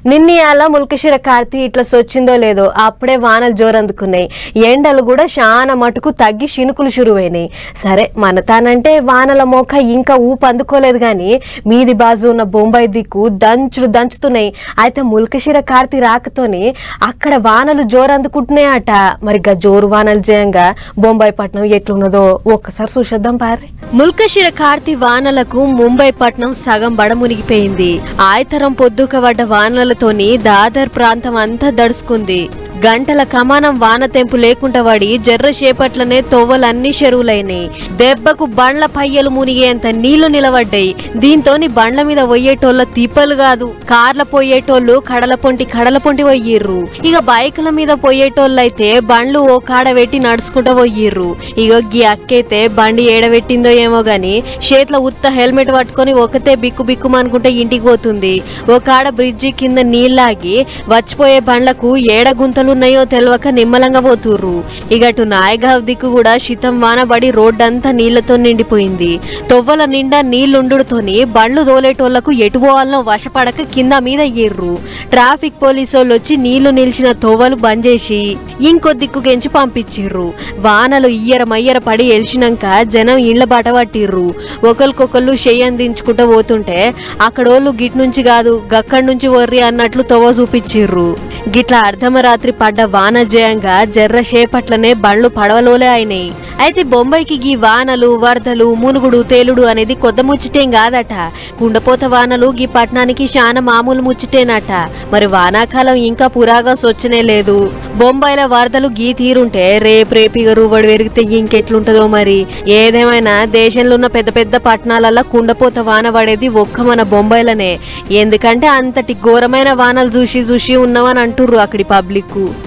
నిన్నయాల ముల్కశిర కార్తీ ఇట్లా సొచ్చిందో లేదో అప్పుడే వానలు జోరందుకున్నాయి ఎండలు కూడా చాలా మటుకు తగ్గి శినుకులు షురువైనాయి సరే మన తానంటే వానల మోక ఇంకా ఊపు అందుకోలేదు కానీ మీది బాజు ఉన్న బొంబాయి దిక్కు దంచుడు దంచుతున్నాయి అయితే ముల్కశిర కార్తీ రాకతోని అక్కడ వానలు జోరందుకుంటున్నాయట మరి గా జోరు వానలు చేయంగా బొంబాయి పట్నం ఎట్లున్నదో ఒక్కసారి చూసేద్దాం పారి ముల్కశిర కార్తీ వానలకు ముంబై పట్నం సగం బడ మునిగిపోయింది ఆయతరం పొద్దుక పడ్డ వానలతోని దాదర్ ప్రాంతం అంతా దడుచుకుంది గంటల కమానం వాన తెంపు లేకుండా పడి జర్ర చేపట్లనే తొవ్వలన్నీ చెరువులైనాయి దెబ్బకు బండ్ల పయ్యలు మునిగేంత నీళ్లు నిలబడ్డాయి దీంతోని బండ్ల మీద పోయేటోళ్ళ తిప్పలు కాదు కార్ల పోయేటోళ్ళు కడల పొంటి కడల పొంటి పోయిర్రు ఇక బైకుల మీద పోయేటోళ్ళైతే బండ్లు ఓ కాడ పెట్టి నడుచుకుంటూ పోయిర్రు ఇక గీ అక్కైతే బండి ఏడబెట్టిందో ఏమో గాని చేతిలో ఉత్త హెల్మెట్ పట్టుకొని ఒకతే బిక్కు బిక్కుమనుకుంటే ఇంటికి పోతుంది ఓ కాడ బ్రిడ్జి కింద నీళ్ళాగి వచ్చిపోయే బండ్లకు ఏడ గుంతలున్నాయో తెలవక నిమ్మలంగా పోతుర్రు ఇగటు నాయగావ్ దిక్కు కూడా శితం వానబడి రోడ్డంతా నీళ్లతో నిండిపోయింది తొవ్వల నిండా నీళ్లుండుతోని బండ్లు తోలేటోళ్లకు ఎటు పోవాలనో వశపడక కింద మీద ఎర్రు ట్రాఫిక్ పోలీసోళ్ళు వచ్చి నీళ్లు నిలిచిన తొవ్వలు బంద్ చేసి ఇంకో దిక్కు గెంచి పంపించిర్రు వానలు ఇయ్యర మయ్యర పడి ఎలిచినాక జనం ఇళ్ల బాట పట్టిర్రు ఒకరికొకళ్ళు దించుకుంటూ పోతుంటే అక్కడోళ్ళు గిట్ నుంచి కాదు గక్కడి నుంచి వర్రి అన్నట్లు తొవ్వ చూపించిర్రు గిట్లా అర్ధమరాత్రి పడ్డ వాన జయంగా జర్ర చేపట్లనే బండ్లు పడవలోలే అయినాయి అయితే బొంబాయికి గీ వానలు వరదలు మునుగుడు తేలుడు అనేది కొత్త ముచ్చటేం కాదట కుండపోత వానలు గీ పట్నానికి శాన మామూలు ముచ్చటేనట మరి వానాకాలం ఇంకా పురాగా సొచ్చనే లేదు బొంబాయిలో వరదలు గీ తీరుంటే రేపు రేపిగా రూబడి పెరిగితే ఇంకెట్లుంటదో మరి ఏదేమైనా దేశంలో ఉన్న పెద్ద పెద్ద పట్టణాలలో కుండపోత వాన పడేది ఒక్క మన బొంబాయిలోనే ఎందుకంటే అంతటి ఘోరమైన వానలు చూసి చూసి ఉన్నామని అంటుర్రు అక్కడి పబ్లిక్